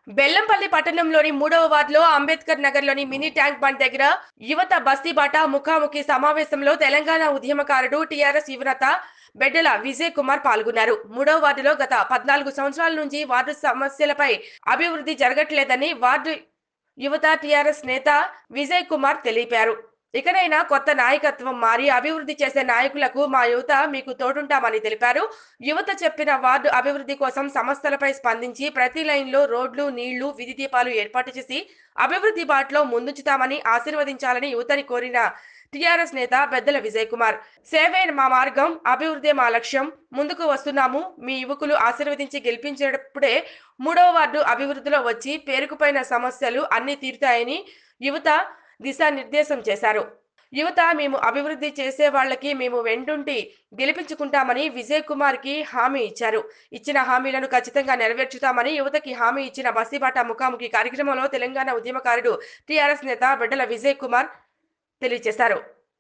బెల్లంపల్లి పట్టణంలోని మూడవ వార్డులో అంబేద్కర్ నగర్లోని మినీ ట్యాంక్ బండ్ దగ్గర యువత బస్తీబాట ముఖాముఖి సమావేశంలో తెలంగాణ ఉద్యమకారుడు టీఆర్ఎస్ యువనేత బెడ్డల విజయ్ కుమార్ పాల్గొన్నారు మూడవ వార్డులో గత పద్నాలుగు సంవత్సరాల నుంచి వార్డు సమస్యలపై అభివృద్ధి జరగట్లేదని వార్డు యువత టీఆర్ఎస్ నేత విజయ్ కుమార్ తెలిపారు ఇకనైనా కొత్త నాయకత్వం మారి అభివృద్ధి చేసే నాయకులకు మా యువత మీకు తోడుంటామని తెలిపారు యువత చెప్పిన వార్డు అభివృద్ధి కోసం సమస్యలపై స్పందించి ప్రతి లైన్లో రోడ్లు నీళ్లు విధి దీపాలు ఏర్పాటు చేసి అభివృద్ధి బాటలో ముందుంచుతామని ఆశీర్వదించాలని యువతని కోరిన టిఆర్ఎస్ నేత పెద్దల విజయ్ కుమార్ సేవే మా మార్గం అభివృద్ధి మా లక్ష్యం ముందుకు వస్తున్నాము మీ యువకులు ఆశీర్వదించి గెలిపించేటప్పుడే మూడవ వార్డు అభివృద్ధిలో వచ్చి పేరుకుపోయిన సమస్యలు అన్ని తీరుతాయని యువత దిశానిర్దేశం చేశారు యువత మేము అభివృద్ధి చేసే వాళ్ళకి మేము వెంటుంటి గెలిపించుకుంటామని విజయ్ కుమార్ కి హామీ ఇచ్చారు ఇచ్చిన హామీలను ఖచ్చితంగా నెరవేర్చుతామని యువతకి హామీ ఇచ్చిన బస్సీబాట ముఖాముఖి కార్యక్రమంలో తెలంగాణ ఉద్యమకారుడు టీఆర్ఎస్ నేత బిడ్డల విజయ్ కుమార్ తెలియజేశారు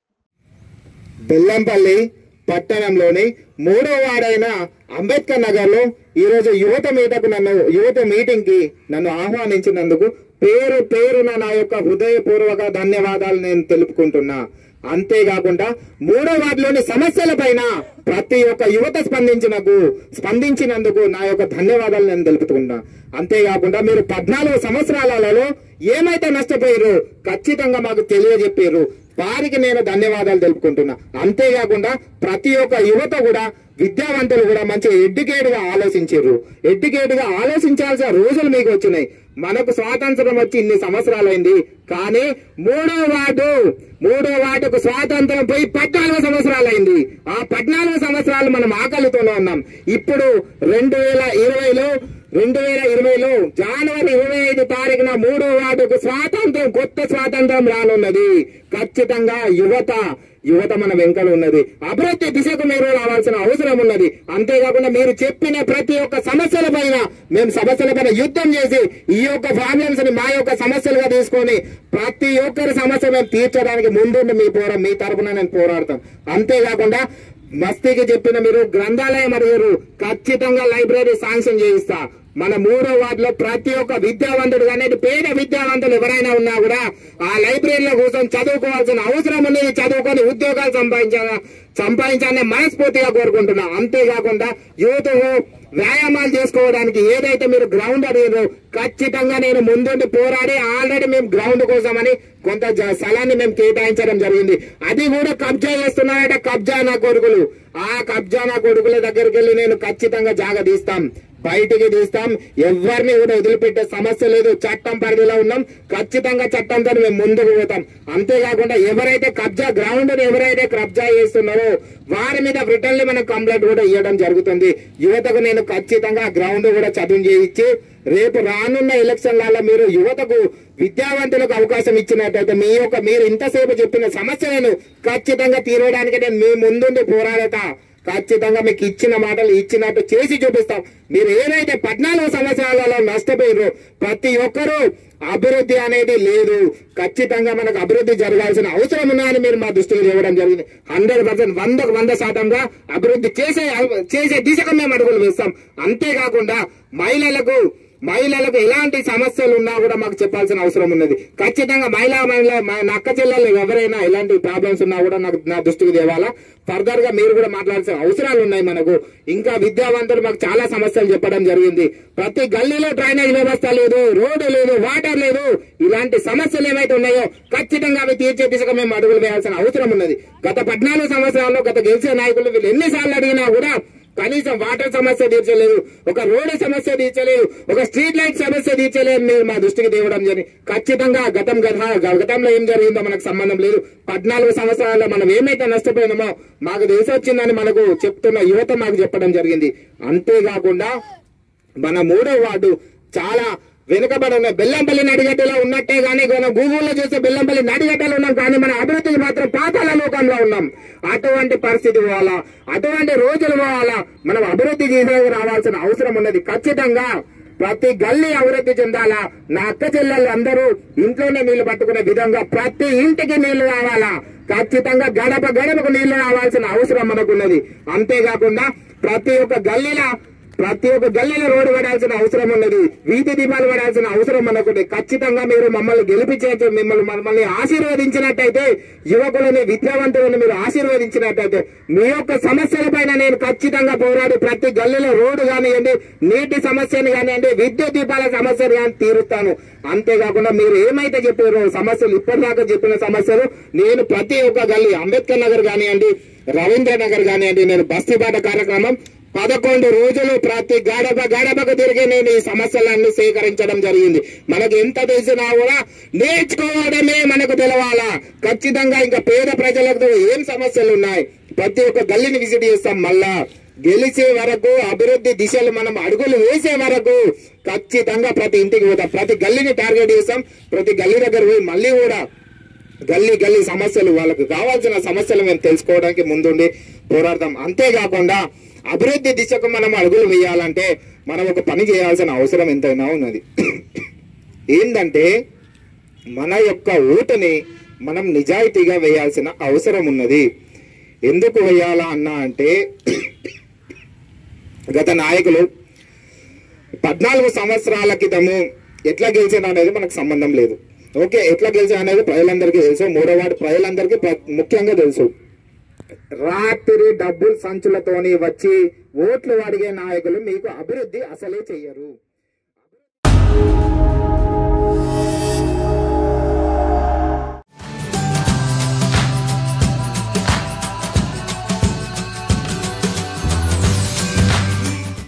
బెల్లంపల్లి పట్టణంలోని మూడో వాడైన అంబేద్కర్ నగర్ లో ఈ రోజు యువత మీటకు నన్ను యువత మీటింగ్ కి నన్ను ఆహ్వానించినందుకు పేరు పేరున నా యొక్క హృదయపూర్వక ధన్యవాదాలు నేను తెలుపుకుంటున్నా అంతేకాకుండా మూడో వార్డులోని సమస్యల పైన ప్రతి ఒక్క యువత స్పందించినకు స్పందించినందుకు నా యొక్క ధన్యవాదాలు నేను తెలుపుతున్నా అంతేకాకుండా మీరు పద్నాలుగు సంవత్సరాలలో ఏమైతే నష్టపోయారో ఖచ్చితంగా మాకు తెలియజెప్పారు వారికి నేను ధన్యవాదాలు తెలుపుకుంటున్నా అంతేకాకుండా ప్రతి ఒక్క యువత కూడా విద్యావంతులు కూడా మంచిగా ఎడ్యుకేట్ గా ఆలోచించారు ఎడ్యుకేట్ గా ఆలోచించాల్సిన రోజులు మీకు వచ్చినాయి మనకు స్వాతంత్రం వచ్చి ఇన్ని సంవత్సరాలైంది కానీ మూడో వార్డు మూడో వార్డుకు స్వాతంత్రం పోయి పద్నాలుగు సంవత్సరాలైంది ఆ పద్నాలుగు సంవత్సరాలు మనం ఆకలితోనే ఉన్నాం ఇప్పుడు రెండు వేల ఇరవైలో రెండు వేల ఇరవైలో జనవరి ఇరవై ఐదు తారీఖున మూడో వార్డుకు స్వాతంత్రం కొత్త స్వాతంత్రం రానున్నది ఖచ్చితంగా యువత యువత మన వెంకల ఉన్నది అభివృద్ధి దిశకు మీరు రావాల్సిన అవసరం ఉన్నది అంతేకాకుండా మీరు చెప్పిన ప్రతి ఒక్క సమస్యల పైన మేము సమస్యల పైన యుద్ధం చేసి ఈ యొక్క ప్రాబ్లమ్స్ ని మా యొక్క సమస్యలుగా తీసుకొని ప్రతి ఒక్కరి సమస్య మేము తీర్చడానికి ముందుండి మీ పోరా మీ తరపున నేను పోరాడతాం అంతేకాకుండా మస్తీకి చెప్పిన మీరు గ్రంథాలయం అడిగారు ఖచ్చితంగా లైబ్రరీ శాంక్షన్ చేయిస్తా మన మూడో వార్డులో ప్రతి ఒక్క విద్యావంతుడు కానీ పేద విద్యావంతులు ఎవరైనా ఉన్నా కూడా ఆ లైబ్రరీలో కోసం చదువుకోవాల్సిన అవసరం ఉన్నది చదువుకొని ఉద్యోగాలు సంపాదించాల సంపాదించాలని మనస్ఫూర్తిగా కోరుకుంటున్నా అంతేకాకుండా యూత్ వ్యాయామాలు చేసుకోవడానికి ఏదైతే మీరు గ్రౌండ్ అడిగారో ఖచ్చితంగా నేను ముందుండి పోరాడి ఆల్రెడీ మేము గ్రౌండ్ కోసమని కొంత జ- స్థలాన్ని మేము కేటాయించడం జరిగింది అది కూడా కబ్జా చేస్తున్నారంటే కబ్జా నా కొడుకులు ఆ కబ్జా నా కొడుకుల దగ్గరికి వెళ్ళి నేను ఖచ్చితంగా జాగ తీస్తాం బయటికి తీస్తాం ఎవరిని కూడా వదిలిపెట్టే సమస్య లేదు చట్టం పరిధిలో ఉన్నాం ఖచ్చితంగా చట్టంతో మేము ముందుకు పోతాం అంతేకాకుండా ఎవరైతే కబ్జా గ్రౌండ్ ఎవరైతే కబ్జా చేస్తున్నారో వారి మీద రిటర్న్ మనం కంప్లైంట్ కూడా ఇవ్వడం జరుగుతుంది యువతకు నేను ఖచ్చితంగా గ్రౌండ్ కూడా చదువు చేయించి రేపు రానున్న ఎలక్షన్లలో మీరు యువతకు విద్యావంతులకు అవకాశం ఇచ్చినట్టయితే మీ యొక్క మీరు ఇంతసేపు చెప్పిన సమస్యలను ఖచ్చితంగా తీరడానికి నేను మీ ముందుండి పోరాడతా ఖచ్చితంగా మీకు ఇచ్చిన మాటలు ఇచ్చినట్టు చేసి చూపిస్తాం మీరు ఏదైతే పద్నాలుగు సంవత్సరాలలో నష్టపోయారో ప్రతి ఒక్కరూ అభివృద్ధి అనేది లేదు ఖచ్చితంగా మనకు అభివృద్ధి జరగాల్సిన అవసరం ఉన్నాయని మీరు మా దృష్టికి తేవడం జరిగింది హండ్రెడ్ పర్సెంట్ వందకు వంద శాతంగా అభివృద్ధి చేసే చేసే దిశగా మేము అడుగులు వేస్తాం అంతేకాకుండా మహిళలకు మహిళలకు ఎలాంటి సమస్యలు ఉన్నా కూడా మాకు చెప్పాల్సిన అవసరం ఉన్నది ఖచ్చితంగా మహిళా మహిళ మా నక్క చెల్లెలు ఎవరైనా ఎలాంటి ప్రాబ్లమ్స్ ఉన్నా కూడా నాకు నా దృష్టికి తేవాలా ఫర్దర్ గా మీరు కూడా మాట్లాడాల్సిన అవసరాలు ఉన్నాయి మనకు ఇంకా విద్యావంతులు మాకు చాలా సమస్యలు చెప్పడం జరిగింది ప్రతి గల్లీలో డ్రైనేజ్ వ్యవస్థ లేదు రోడ్డు లేదు వాటర్ లేదు ఇలాంటి సమస్యలు ఏవైతే ఉన్నాయో ఖచ్చితంగా అవి తీర్చే దిశగా మేము అడుగులు వేయాల్సిన అవసరం ఉన్నది గత పద్నాలుగు సంవత్సరాల్లో గత గెలిచే నాయకులు వీళ్ళు ఎన్నిసార్లు అడిగినా కూడా కనీసం వాటర్ సమస్య తీర్చలేదు ఒక రోడ్డు సమస్య తీర్చలేదు ఒక స్ట్రీట్ లైట్ సమస్య తీర్చలేదు మీరు మా దృష్టికి తేవడం జరిగింది ఖచ్చితంగా గతం గత గతంలో ఏం జరిగిందో మనకు సంబంధం లేదు పద్నాలుగు సంవత్సరాల్లో మనం ఏమైతే నష్టపోయినామో మాకు తెలిసి వచ్చిందని మనకు చెప్తున్న యువత మాకు చెప్పడం జరిగింది అంతేకాకుండా మన మూడో వార్డు చాలా వెనుకబడి ఉన్న బెల్లంపల్లి నడిగడ్డలో ఉన్నట్టే గానీ మనం గూగుల్లో చూస్తే బెల్లంపల్లి నడిగడ్డలో ఉన్నాం కానీ మన అభివృద్ధికి మాత్రం పాతాల లోకంలో ఉన్నాం అటువంటి పరిస్థితి పోవాలా అటువంటి రోజులు పోవాలా మనం అభివృద్ధి చేసేందుకు రావాల్సిన అవసరం ఉన్నది ఖచ్చితంగా ప్రతి గల్లీ అభివృద్ధి చెందాలా నా అక్క చెల్లెళ్ళు అందరూ ఇంట్లోనే నీళ్లు పట్టుకునే విధంగా ప్రతి ఇంటికి నీళ్లు రావాలా ఖచ్చితంగా గడప గడపకు నీళ్లు రావాల్సిన అవసరం మనకున్నది అంతేకాకుండా ప్రతి ఒక్క గల్లీలో ప్రతి ఒక్క గల్లీలో రోడ్డు పడాల్సిన అవసరం ఉన్నది వీధి దీపాలు పడాల్సిన అవసరం మనకుంది ఖచ్చితంగా మీరు మమ్మల్ని గెలిపించే మిమ్మల్ని మమ్మల్ని ఆశీర్వదించినట్టయితే యువకులని విద్యావంతులను మీరు ఆశీర్వదించినట్టయితే మీ యొక్క సమస్యల పైన నేను ఖచ్చితంగా పోరాడి ప్రతి గల్లీలో రోడ్డు కానివ్వండి నీటి సమస్యను కానివ్వండి విద్యుత్ దీపాల సమస్యను కానీ తీరుస్తాను అంతేకాకుండా మీరు ఏమైతే చెప్పారో సమస్యలు ఇప్పటిదాకా చెప్పిన సమస్యలు నేను ప్రతి ఒక్క గల్లీ అంబేద్కర్ నగర్ కానివ్వండి రవీంద్ర నగర్ కానివ్వండి నేను బస్తీబాట కార్యక్రమం పదకొండు రోజులు ప్రతి గడప గడపకు తిరిగి నేను ఈ సమస్యలన్నీ సేకరించడం జరిగింది మనకు ఎంత తెలిసినా కూడా నేర్చుకోవడమే మనకు తెలవాలా ఖచ్చితంగా ఇంకా పేద ప్రజలకు ఏం సమస్యలు ఉన్నాయి ప్రతి ఒక్క గల్లీని విజిట్ చేస్తాం మళ్ళా గెలిచే వరకు అభివృద్ధి దిశలు మనం అడుగులు వేసే వరకు ఖచ్చితంగా ప్రతి ఇంటికి పోతాం ప్రతి గల్లీని టార్గెట్ చేస్తాం ప్రతి గల్లీ దగ్గర పోయి మళ్ళీ కూడా గల్లీ గల్లీ సమస్యలు వాళ్ళకు కావాల్సిన సమస్యలు మేము తెలుసుకోవడానికి ముందుండి పోరాడతాం అంతేకాకుండా అభివృద్ధి దిశకు మనం అడుగులు వేయాలంటే మనం ఒక పని చేయాల్సిన అవసరం ఎంతైనా ఉన్నది ఏంటంటే మన యొక్క ఓటుని మనం నిజాయితీగా వేయాల్సిన అవసరం ఉన్నది ఎందుకు వేయాలా అన్నా అంటే గత నాయకులు పద్నాలుగు సంవత్సరాల క్రితము ఎట్లా గెలిచారు అనేది మనకు సంబంధం లేదు ఓకే ఎట్లా గెలిచారు అనేది ప్రజలందరికీ తెలుసు మూడో వార్డు ప్రజలందరికీ ప్ర- ముఖ్యంగా తెలుసు రాత్రి డబ్బులు సంచులతోని వచ్చి ఓట్లు అడిగే నాయకులు మీకు అభివృద్ధి అసలే చెయ్యరు